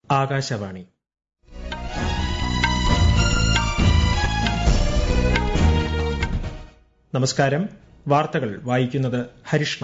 ആകാശവാണി നമസ്കാരം വാർത്തകൾ വായിക്കുന്നത് ഹരിഷ്ണ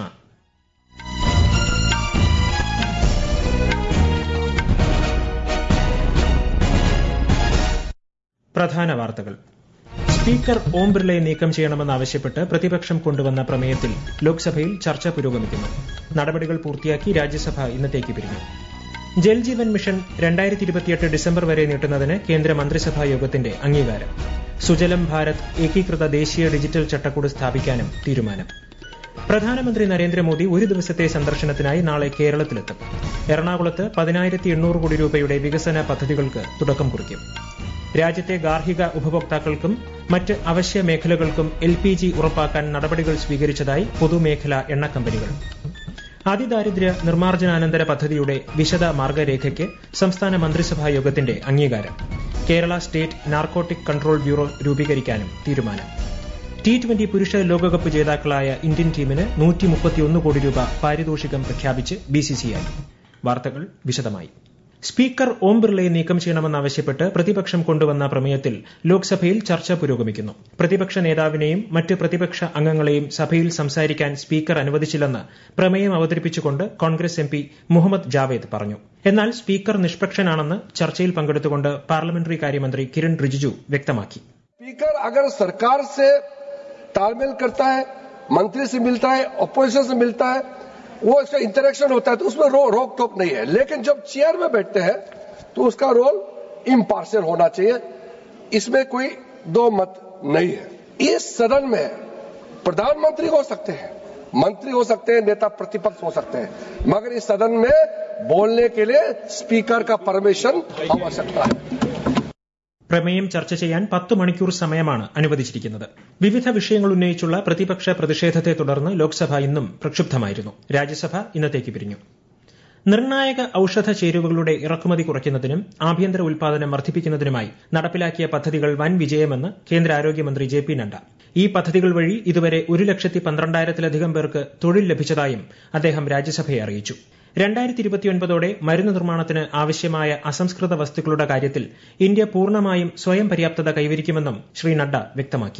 പ്രധാന വാർത്തകൾ സ്പീക്കർ ഓം ബിർളയെ നീക്കം ചെയ്യണമെന്നാവശ്യപ്പെട്ട് പ്രതിപക്ഷം കൊണ്ടുവന്ന പ്രമേയത്തിൽ ലോക്സഭയിൽ ചർച്ച പുരോഗമിക്കുന്നു നടപടികൾ പൂർത്തിയാക്കി രാജ്യസഭ ഇന്നത്തേക്ക് പിരിഞ്ഞു ജൽജീവൻ മിഷൻ രണ്ടായിരത്തി ഇരുപത്തിയെട്ട് ഡിസംബർ വരെ നീട്ടുന്നതിന് കേന്ദ്ര മന്ത്രിസഭാ യോഗത്തിന്റെ അംഗീകാരം സുജലം ഭാരത് ഏകീകൃത ദേശീയ ഡിജിറ്റൽ ചട്ടക്കൂട് സ്ഥാപിക്കാനും തീരുമാനം പ്രധാനമന്ത്രി നരേന്ദ്രമോദി ഒരു ദിവസത്തെ സന്ദർശനത്തിനായി നാളെ കേരളത്തിലെത്തും എറണാകുളത്ത് പതിനായിരത്തി എണ്ണൂറ് കോടി രൂപയുടെ വികസന പദ്ധതികൾക്ക് തുടക്കം കുറിക്കും രാജ്യത്തെ ഗാർഹിക ഉപഭോക്താക്കൾക്കും മറ്റ് അവശ്യ മേഖലകൾക്കും എൽ പി ജി ഉറപ്പാക്കാൻ നടപടികൾ സ്വീകരിച്ചതായി പൊതുമേഖലാ എണ്ണ കമ്പനികൾ അതിദാരിദ്ര്യ നിർമ്മാർജ്ജനാനന്തര പദ്ധതിയുടെ വിശദ മാർഗരേഖയ്ക്ക് സംസ്ഥാന മന്ത്രിസഭാ യോഗത്തിന്റെ അംഗീകാരം Kerala state narcotic control bureau രൂപീകരിക്കാനും തീരുമാനം ടി ട്വന്റി പുരുഷ ലോകകപ്പ് ജേതാക്കളായ ഇന്ത്യൻ ടീമിന് നൂറ്റി മുപ്പത്തിയൊന്ന് കോടി രൂപ പാരിതോഷികം പ്രഖ്യാപിച്ച് ബിസിസിഐ വാർത്തകൾ വിശദമായി സ്പീക്കർ ഓം ബിർളയെ നീക്കം ചെയ്യണമെന്നാവശ്യപ്പെട്ട് പ്രതിപക്ഷം കൊണ്ടുവന്ന പ്രമേയത്തിൽ ലോക്സഭയിൽ ചർച്ച പുരോഗമിക്കുന്നു പ്രതിപക്ഷ നേതാവിനെയും മറ്റ് പ്രതിപക്ഷ അംഗങ്ങളെയും സഭയിൽ സംസാരിക്കാൻ സ്പീക്കർ അനുവദിച്ചില്ലെന്ന് പ്രമേയം അവതരിപ്പിച്ചുകൊണ്ട് കോൺഗ്രസ് എം പി മുഹമ്മദ് ജാവേദ് പറഞ്ഞു എന്നാൽ സ്പീക്കർ നിഷ്പക്ഷനാണെന്ന് ചർച്ചയിൽ പങ്കെടുത്തുകൊണ്ട് പാർലമെന്ററി കാര്യമന്ത്രി കിരൺ റിജിജു വ്യക്തമാക്കി स्पीकर अगर सरकार से तालमेल करता है मंत्री से मिलता है ऑपोजिशन से मिलता है वो इसका इंटरेक्शन होता है तो उसमें रो, रोक टोक नहीं है लेकिन जब चेयर में बैठते हैं तो उसका रोल इम्पार्शियल होना चाहिए इसमें कोई दो मत नहीं है इस सदन में प्रधानमंत्री हो सकते हैं मंत्री हो सकते हैं नेता प्रतिपक्ष हो सकते हैं मगर इस सदन में बोलने के लिए स्पीकर का परमिशन आवश्यकता है പ്രമേയം ചർച്ച ചെയ്യാൻ പത്ത് മണിക്കൂർ സമയമാണ് അനുവദിച്ചിരിക്കുന്നത് വിവിധ വിഷയങ്ങൾ ഉന്നയിച്ചുള്ള പ്രതിപക്ഷ പ്രതിഷേധത്തെ തുടർന്ന് ലോക്സഭ ഇന്നും പ്രക്ഷുബ്ധമായിരുന്നു രാജ്യസഭ ഇന്നത്തേക്ക് പിരിഞ്ഞു നിർണായക ഔഷധ ചേരുവകളുടെ ഇറക്കുമതി കുറയ്ക്കുന്നതിനും ആഭ്യന്തര ഉൽപാദനം വർദ്ധിപ്പിക്കുന്നതിനുമായി നടപ്പിലാക്കിയ പദ്ധതികൾ വൻ വിജയമെന്ന് കേന്ദ്ര ആരോഗ്യമന്ത്രി ജെ പി നഡ്ഡ ഈ പദ്ധതികൾ വഴി ഇതുവരെ ഒരു ലക്ഷത്തി പന്ത്രണ്ടായിരത്തിലധികം പേർക്ക് തൊഴിൽ ലഭിച്ചതായും അദ്ദേഹം രാജ്യസഭയെ അറിയിച്ചു രണ്ടായിരത്തി ഇരുപത്തിയൊൻപതോടെ മരുന്ന് നിർമ്മാണത്തിന് ആവശ്യമായ അസംസ്കൃത വസ്തുക്കളുടെ കാര്യത്തിൽ ഇന്ത്യ പൂർണ്ണമായും സ്വയം പര്യാപ്തത കൈവരിക്കുമെന്നും ശ്രീ നഡ്ഡ വ്യക്തമാക്കി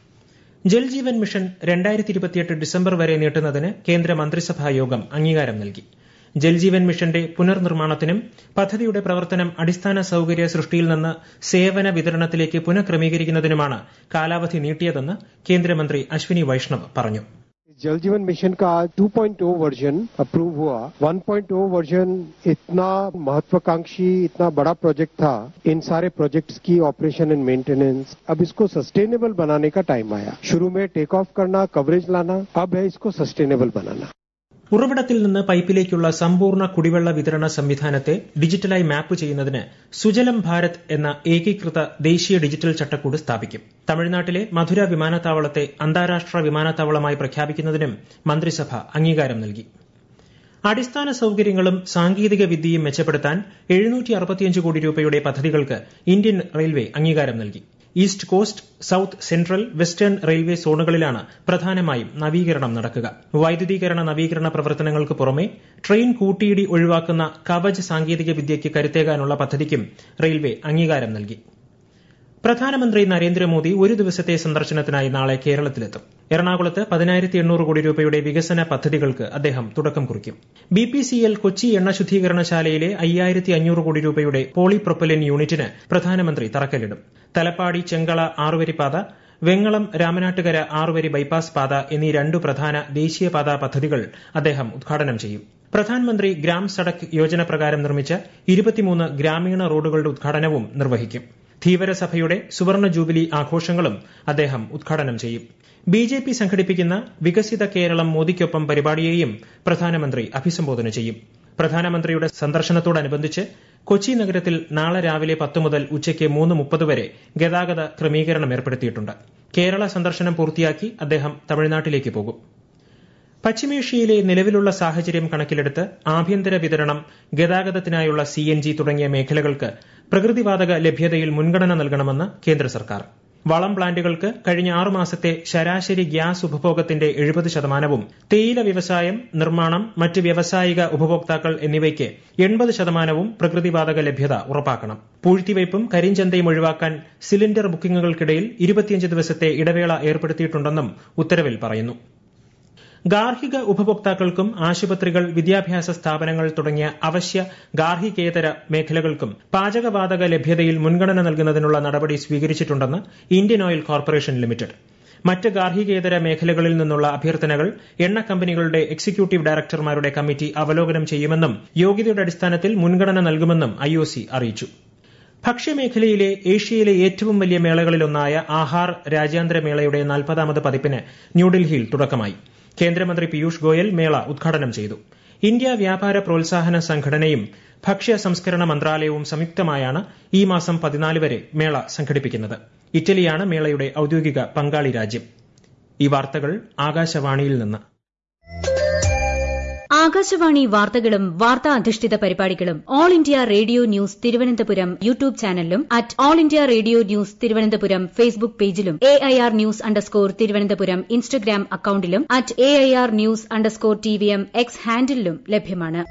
ജൽജീവൻ മിഷൻ രണ്ടായിരത്തി ഇരുപത്തിയെട്ട് ഡിസംബർ വരെ നീട്ടുന്നതിന് കേന്ദ്ര മന്ത്രിസഭാ യോഗം അംഗീകാരം നൽകി ജൽജീവൻ മിഷന്റെ പുനർനിർമ്മാണത്തിനും പദ്ധതിയുടെ പ്രവർത്തനം അടിസ്ഥാന സൌകര്യ സൃഷ്ടിയിൽ നിന്ന് സേവന വിതരണത്തിലേക്ക് പുനഃക്രമീകരിക്കുന്നതിനുമാണ് കാലാവധി നീട്ടിയതെന്ന് കേന്ദ്രമന്ത്രി അശ്വിനി വൈഷ്ണവ് പറഞ്ഞു जल जीवन मिशन का 2.0 वर्जन अप्रूव हुआ 1.0 वर्जन इतना महत्वाकांक्षी इतना बड़ा प्रोजेक्ट था इन सारे प्रोजेक्ट्स की ऑपरेशन एंड मेंटेनेंस अब इसको सस्टेनेबल बनाने का टाइम आया शुरू में टेक ऑफ करना कवरेज लाना अब है इसको सस्टेनेबल बनाना ഉറവിടത്തിൽ നിന്ന് പൈപ്പിലേക്കുള്ള സമ്പൂർണ്ണ കുടിവെള്ള വിതരണ സംവിധാനത്തെ ഡിജിറ്റലായി മാപ്പ് ചെയ്യുന്നതിന് സുജലം ഭാരത് എന്ന ഏകീകൃത ദേശീയ ഡിജിറ്റൽ ചട്ടക്കൂട് സ്ഥാപിക്കും തമിഴ്നാട്ടിലെ മധുര വിമാനത്താവളത്തെ അന്താരാഷ്ട്ര വിമാനത്താവളമായി പ്രഖ്യാപിക്കുന്നതിനും മന്ത്രിസഭ അംഗീകാരം നൽകി അടിസ്ഥാന സൌകര്യങ്ങളും സാങ്കേതിക വിദ്യയും മെച്ചപ്പെടുത്താൻ എഴുന്നൂറ്റി അറുപത്തിയഞ്ച് കോടി രൂപയുടെ പദ്ധതികൾക്ക് ഇന്ത്യൻ റെയിൽവേ അംഗീകാരം നൽകി east coast south central western railway സോണുകളിലാണ് പ്രധാനമായും നവീകരണം നടക്കുക വൈദ്യുതീകരണ നവീകരണ പ്രവർത്തനങ്ങൾക്ക് പുറമെ ട്രെയിൻ കൂട്ടിയിടി ഒഴിവാക്കുന്ന കവച് സാങ്കേതിക വിദ്യയ്ക്ക് കരുത്തേകാനുള്ള പദ്ധതിക്കും റെയിൽവേ അംഗീകാരം നൽകി പ്രധാനമന്ത്രി നരേന്ദ്രമോദി ഒരു ദിവസത്തെ സന്ദർശനത്തിനായി നാളെ കേരളത്തിലെത്തും എറണാകുളത്ത് പതിനായിരത്തി എണ്ണൂറ് കോടി രൂപയുടെ വികസന പദ്ധതികൾക്ക് അദ്ദേഹം തുടക്കം കുറിക്കും B P C L Kochi എണ്ണ ശുദ്ധീകരണശാലയിലെ അയ്യായിരത്തി അഞ്ഞൂറ് കോടി രൂപയുടെ പോളിപ്രൊപ്പലിൻ യൂണിറ്റിന് പ്രധാനമന്ത്രി തറക്കല്ലിടും തലപ്പാടി ചെങ്കള ആറുവരിപ്പാത വെങ്ങളം രാമനാട്ടുകര ആറുവരി ബൈപ്പാസ് പാത എന്നീ രണ്ടു പ്രധാന ദേശീയപാത പദ്ധതികൾ അദ്ദേഹം ഉദ്ഘാടനം ചെയ്യും പ്രധാനമന്ത്രി ഗ്രാം സഡക് യോജന പ്രകാരം നിർമ്മിച്ച ഇരുപത്തിമൂന്ന് ഗ്രാമീണ റോഡുകളുടെ ഉദ്ഘാടനവും നിർവഹിക്കും ധീവരസഭയുടെ സുവർണ ജൂബിലി ആഘോഷങ്ങളും അദ്ദേഹം ഉദ്ഘാടനം ചെയ്യും ബി ജെ പി സംഘടിപ്പിക്കുന്ന വികസിത കേരളം മോദിക്കൊപ്പം പരിപാടിയെയും പ്രധാനമന്ത്രി അഭിസംബോധന ചെയ്യും പ്രധാനമന്ത്രിയുടെ സന്ദർശനത്തോടനുബന്ധിച്ച് കൊച്ചി നഗരത്തിൽ നാളെ രാവിലെ പത്ത് മുതൽ ഉച്ചയ്ക്ക് മൂന്ന് മുപ്പത് വരെ ഗതാഗത ക്രമീകരണം ഏർപ്പെടുത്തിയിട്ടുണ്ട് കേരള സന്ദർശനം പൂർത്തിയാക്കി അദ്ദേഹം തമിഴ്നാട്ടിലേക്ക് പോകും പശ്ചിമേഷ്യയിലെ നിലവിലുള്ള സാഹചര്യം കണക്കിലെടുത്ത് ആഭ്യന്തര വിതരണം ഗതാഗതത്തിനായുള്ള സി എൻ ജി തുടങ്ങിയ മേഖലകൾക്ക് പ്രകൃതിവാതക ലഭ്യതയിൽ മുൻഗണന നൽകണമെന്ന് കേന്ദ്ര സർക്കാർ വളം പ്ലാന്റുകൾക്ക് കഴിഞ്ഞ ആറു മാസത്തെ ശരാശരി ഗ്യാസ് ഉപഭോഗത്തിന്റെ എഴുപത് ശതമാനവും തേയില വ്യവസായം നിർമ്മാണം മറ്റ് വ്യാവസായിക ഉപഭോക്താക്കൾ എന്നിവയ്ക്ക് എൺപത് ശതമാനവും പ്രകൃതിവാതക ലഭ്യത ഉറപ്പാക്കണം പൂഴ്ത്തിവയ്പും കരിഞ്ചന്തയും ഒഴിവാക്കാൻ സിലിണ്ടർ ബുക്കിംഗുകൾക്കിടയിൽ ഇരുപത്തിയഞ്ച് ദിവസത്തെ ഇടവേള ഏർപ്പെടുത്തിയിട്ടുണ്ടെന്നും ഉത്തരവിൽ പറയുന്നു ഗാർഹിക ഉപഭോക്താക്കൾക്കും ആശുപത്രികൾ വിദ്യാഭ്യാസ സ്ഥാപനങ്ങൾ തുടങ്ങിയ അവശ്യ ഗാർഹികേതര മേഖലകൾക്കും പാചകവാതക ലഭ്യതയിൽ മുൻഗണന നൽകുന്നതിനുള്ള നടപടി സ്വീകരിച്ചിട്ടുണ്ടെന്ന് ഇന്ത്യൻ ഓയിൽ കോർപ്പറേഷൻ ലിമിറ്റഡ് മറ്റ് ഗാർഹികേതര മേഖലകളിൽ നിന്നുള്ള അഭ്യർത്ഥനകൾ എണ്ണ കമ്പനികളുടെ എക്സിക്യൂട്ടീവ് ഡയറക്ടർമാരുടെ കമ്മിറ്റി അവലോകനം ചെയ്യുമെന്നും യോഗ്യതയുടെ അടിസ്ഥാനത്തിൽ മുൻഗണന നൽകുമെന്നും ഐഒസി അറിയിച്ചു ഭക്ഷ്യമേഖലയിലെ ഏഷ്യയിലെ ഏറ്റവും വലിയ മേളകളിലൊന്നായ ആഹാർ രാജ്യാന്തര മേളയുടെ നാൽപ്പതാമത് പതിപ്പിന് ന്യൂഡൽഹിയിൽ തുടക്കമായി കേന്ദ്രമന്ത്രി പീയൂഷ് ഗോയൽ മേള ഉദ്ഘാടനം ചെയ്തു ഇന്ത്യ വ്യാപാര പ്രോത്സാഹന സംഘടനയും ഭക്ഷ്യ സംസ്കരണ മന്ത്രാലയവും സംയുക്തമായാണ് ഈ മാസം പതിനാല് വരെ മേള സംഘടിപ്പിക്കുന്നത് ഇറ്റലിയാണ് മേളയുടെ ഔദ്യോഗിക പങ്കാളി രാജ്യം ഈ വാർത്തകൾ ആകാശവാണിയിൽ നിന്ന് ആകാശവാണി വാർത്തകളും വാർത്താ അധിഷ്ഠിത പരിപാടികളും all India radio news Thiruvananthapuram YouTube ചാനലിലും at all India radio news Thiruvananthapuram Facebook പേജിലും A I R news underscore Thiruvananthapuram Instagram അക്കൌണ്ടിലും at A I R news underscore T V M X ഹാൻഡിലും ലഭ്യമാണ്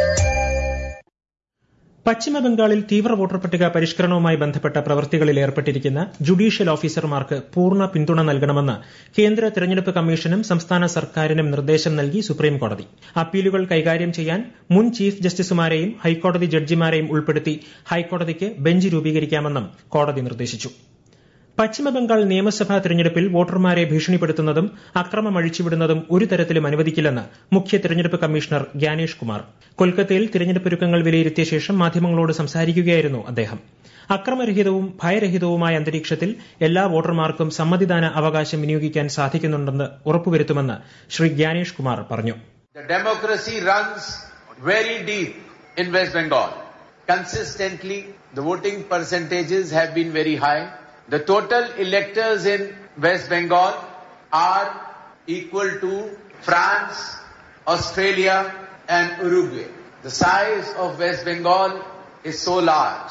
പശ്ചിമബംഗാളിൽ തീവ്ര വോട്ടർ പട്ടിക പരിഷ്കരണവുമായി ബന്ധപ്പെട്ട പ്രവൃത്തികളിൽ ഏർപ്പെട്ടിരിക്കുന്ന ജുഡീഷ്യൽ ഓഫീസർമാർക്ക് പൂർണ്ണ പിന്തുണ നൽകണമെന്ന് കേന്ദ്ര തെരഞ്ഞെടുപ്പ് കമ്മീഷനും സംസ്ഥാന സർക്കാരിനും നിർദ്ദേശം നൽകി സുപ്രീംകോടതി അപ്പീലുകൾ കൈകാര്യം ചെയ്യാൻ മുൻ ചീഫ് ജസ്റ്റിസുമാരെയും ഹൈക്കോടതി ജഡ്ജിമാരെയും ഉൾപ്പെടുത്തി ഹൈക്കോടതിക്ക് ബെഞ്ച് രൂപീകരിക്കാമെന്നും കോടതി നിർദ്ദേശിച്ചു പശ്ചിമബംഗാൾ നിയമസഭാ തെരഞ്ഞെടുപ്പിൽ വോട്ടർമാരെ ഭീഷണിപ്പെടുത്തുന്നതും അക്രമം അഴിച്ചുവിടുന്നതും ഒരു തരത്തിലും അനുവദിക്കില്ലെന്ന് മുഖ്യ തെരഞ്ഞെടുപ്പ് കമ്മീഷണർ ഗ്യാനേഷ് കുമാർ കൊൽക്കത്തയിൽ തെരഞ്ഞെടുപ്പൊരുക്കങ്ങൾ വിലയിരുത്തിയ ശേഷം മാധ്യമങ്ങളോട് സംസാരിക്കുകയായിരുന്നു അദ്ദേഹം അക്രമരഹിതവും ഭയരഹിതവുമായ അന്തരീക്ഷത്തിൽ എല്ലാ വോട്ടർമാർക്കും സമ്മതിദാന അവകാശം വിനിയോഗിക്കാൻ സാധിക്കുന്നുണ്ടെന്ന് ഉറപ്പുവരുത്തുമെന്ന് ശ്രീ ഗ്യാനേഷ് കുമാർ പറഞ്ഞു The democracy runs very deep in West Bengal. Consistently, the voting percentages have been very high. The total electors in West Bengal are equal to France, Australia and Uruguay. The size of West Bengal is so large.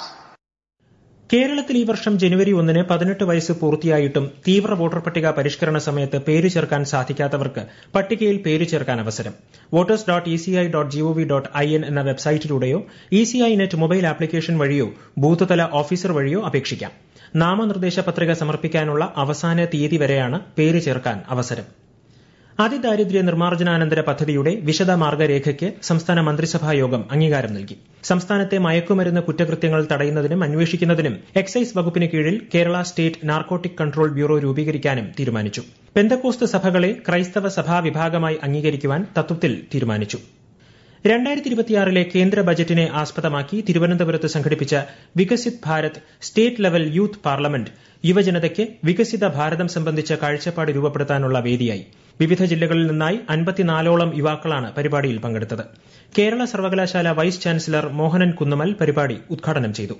കേരളത്തിൽ ഈ വർഷം ജനുവരി ഒന്നിന് പതിനെട്ട് വയസ്സ് പൂർത്തിയായിട്ടും തീവ്ര voter പട്ടിക പരിഷ്കരണ സമയത്ത് പേര് ചേർക്കാൻ സാധിക്കാത്തവർക്ക് പട്ടികയിൽ പേര് ചേർക്കാൻ അവസരം voters dot E C I dot gov dot I N എന്ന വെബ്സൈറ്റിലൂടെയോ E C I net mobile application വഴിയോ ബൂത്ത് തല ഓഫീസർ വഴിയോ അപേക്ഷിക്കാം നാമനിർദ്ദേശ പത്രിക സമർപ്പിക്കാനുള്ള അവസാന തീയതി വരെയാണ് പേര് ചേർക്കാൻ അവസരം അതിദാരിദ്ര്യ നിർമ്മാർജ്ജനാനന്തര പദ്ധതിയുടെ വിശദ മാർഗരേഖയ്ക്ക് സംസ്ഥാന മന്ത്രിസഭാ യോഗം അംഗീകാരം നൽകി സംസ്ഥാനത്തെ മയക്കുമരുന്ന് കുറ്റകൃത്യങ്ങൾ തടയുന്നതിനും അന്വേഷിക്കുന്നതിനും എക്സൈസ് വകുപ്പിന് കീഴിൽ Kerala state narcotic control bureau രൂപീകരിക്കാനും തീരുമാനിച്ചു പെന്തക്കോസ്ത് സഭകളെ ക്രൈസ്തവ സഭാ വിഭാഗമായി അംഗീകരിക്കുവാൻ തത്വത്തിൽ തീരുമാനിച്ചു രണ്ടായിരത്തി ഇരുപത്തിയാറിലെ കേന്ദ്ര ബജറ്റിനെ ആസ്പദമാക്കി തിരുവനന്തപുരത്ത് സംഘടിപ്പിച്ച Viksit Bharat state level youth parliament യുവജനതയ്ക്ക് വികസിത ഭാരതം സംബന്ധിച്ച കാഴ്ചപ്പാട് രൂപപ്പെടുത്താനുള്ള വേദിയായി വിവിധ ജില്ലകളിൽ നിന്നായി അൻപത്തിനാലോളം യുവാക്കളാണ് പരിപാടിയിൽ പങ്കെടുത്തത് കേരള സർവകലാശാല വൈസ് ചാൻസലർ മോഹനൻ കുന്നുമൽ പരിപാടി ഉദ്ഘാടനം ചെയ്തു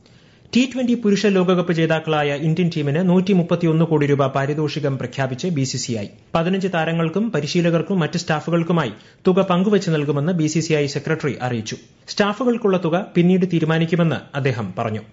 ടി ട്വന്റി പുരുഷ ലോകകപ്പ് ജേതാക്കളായ ഇന്ത്യൻ ടീമിന് കോടി രൂപ പാരിതോഷികം പ്രഖ്യാപിച്ച് ബിസിസിഐ പതിനഞ്ച് താരങ്ങൾക്കും പരിശീലകർക്കും മറ്റ് സ്റ്റാഫുകൾക്കുമായി തുക പങ്കുവച്ച് നൽകുമെന്ന് ബിസിസിഐ സെക്രട്ടറി അറിയിച്ചു സ്റ്റാഫുകൾക്കുള്ള തുക പിന്നീട് തീരുമാനിക്കുമെന്ന് അദ്ദേഹം പറഞ്ഞു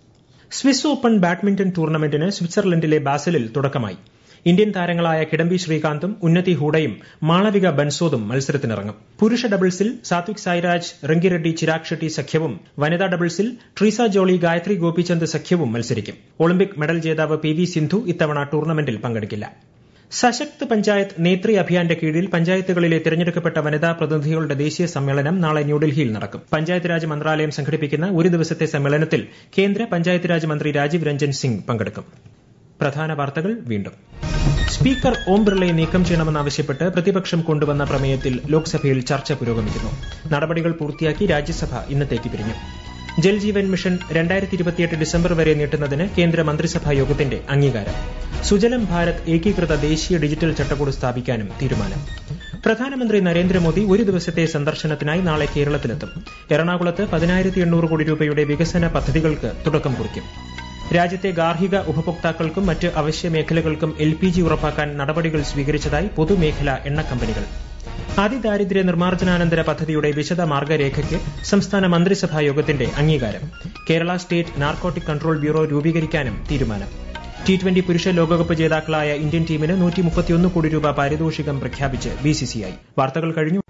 സ്വിസ് ഓപ്പൺ ബാഡ്മിന്റൺ ടൂർണമെന്റിന് സ്വിറ്റ്സർലൻഡിലെ ബാസലിൽ തുടക്കമായി ഇന്ത്യൻ താരങ്ങളായ കിഡംബി ശ്രീകാന്തും ഉന്നതി ഹൂഡയും മാളവിക ബൻസോദും മത്സരത്തിനിറങ്ങും പുരുഷ ഡബിൾസിൽ സാത്വിക് സായിരാജ് റെങ്കിറെഡ്ഡി ചിരാഗ് ഷെട്ടി സഖ്യവും വനിതാ ഡബിൾസിൽ ട്രീസ ജോളി ഗായത്രി ഗോപിചന്ദ് സഖ്യവും മത്സരിക്കും ഒളിമ്പിക് മെഡൽ ജേതാവ് പി വി സിന്ധു ഇത്തവണ ടൂർണമെന്റിൽ പങ്കെടുക്കില്ല സശക്ത് പഞ്ചായത്ത് നേത്രി അഭിയാന്റെ കീഴിൽ പഞ്ചായത്തുകളിലെ തിരഞ്ഞെടുക്കപ്പെട്ട വനിതാ പ്രതിനിധികളുടെ ദേശീയ സമ്മേളനം നാളെ ന്യൂഡൽഹിയിൽ നടക്കും പഞ്ചായത്ത് രാജ് മന്ത്രാലയം സംഘടിപ്പിക്കുന്ന ഒരു ദിവസത്തെ സമ്മേളനത്തിൽ കേന്ദ്ര പഞ്ചായത്ത് രാജ് മന്ത്രി രാജീവ് രഞ്ജൻ സിംഗ് പങ്കെടുക്കും പ്രധാന വാർത്തകൾ വീണ്ടും സ്പീക്കർ ഓം ബിർളയെ നീക്കം ചെയ്യണമെന്നാവശ്യപ്പെട്ട് പ്രതിപക്ഷം കൊണ്ടുവന്ന പ്രമേയത്തിൽ ലോക്സഭയിൽ ചർച്ച പുരോഗമിക്കുന്നു നടപടികൾ പൂർത്തിയാക്കി രാജ്യസഭ ഇന്നത്തേക്ക് പിരിഞ്ഞു ജൽജീവൻ മിഷൻ രണ്ടായിരത്തി ഇരുപത്തിയെട്ട് ഡിസംബർ വരെ നീട്ടുന്നതിന് കേന്ദ്ര മന്ത്രിസഭാ യോഗത്തിന്റെ അംഗീകാരം സുജലം ഭാരത് ഏകീകൃത ദേശീയ ഡിജിറ്റൽ ചട്ടക്കൂട് സ്ഥാപിക്കാനും തീരുമാനം പ്രധാനമന്ത്രി നരേന്ദ്രമോദി ഒരു ദിവസത്തെ സന്ദർശനത്തിനായി നാളെ കേരളത്തിലെത്തും എറണാകുളത്ത് പതിനായിരത്തി എണ്ണൂറ് കോടി രൂപയുടെ വികസന പദ്ധതികൾക്ക് തുടക്കം കുറിക്കും രാജ്യത്തെ ഗാർഹിക ഉപഭോക്താക്കൾക്കും മറ്റ് അവശ്യ മേഖലകൾക്കും എൽ പി ജി ഉറപ്പാക്കാൻ നടപടികൾ സ്വീകരിച്ചതായി പൊതുമേഖലാ എണ്ണ കമ്പനികൾ അതിദാരിദ്ര്യ നിർമ്മാർജ്ജനാനന്തര പദ്ധതിയുടെ വിശദ മാർഗരേഖയ്ക്ക് സംസ്ഥാന മന്ത്രിസഭാ യോഗത്തിന്റെ അംഗീകാരം Kerala state narcotic control bureau രൂപീകരിക്കാനും തീരുമാനം ടി ട്വന്റി പുരുഷ ലോകകപ്പ് ജേതാക്കളായ ഇന്ത്യൻ ടീമിന് നൂറ്റി മുപ്പത്തിയൊന്ന് കോടി രൂപ പാരിതോഷികം പ്രഖ്യാപിച്ച് ബിസിസിഐ വാർത്തകൾ കഴിഞ്ഞു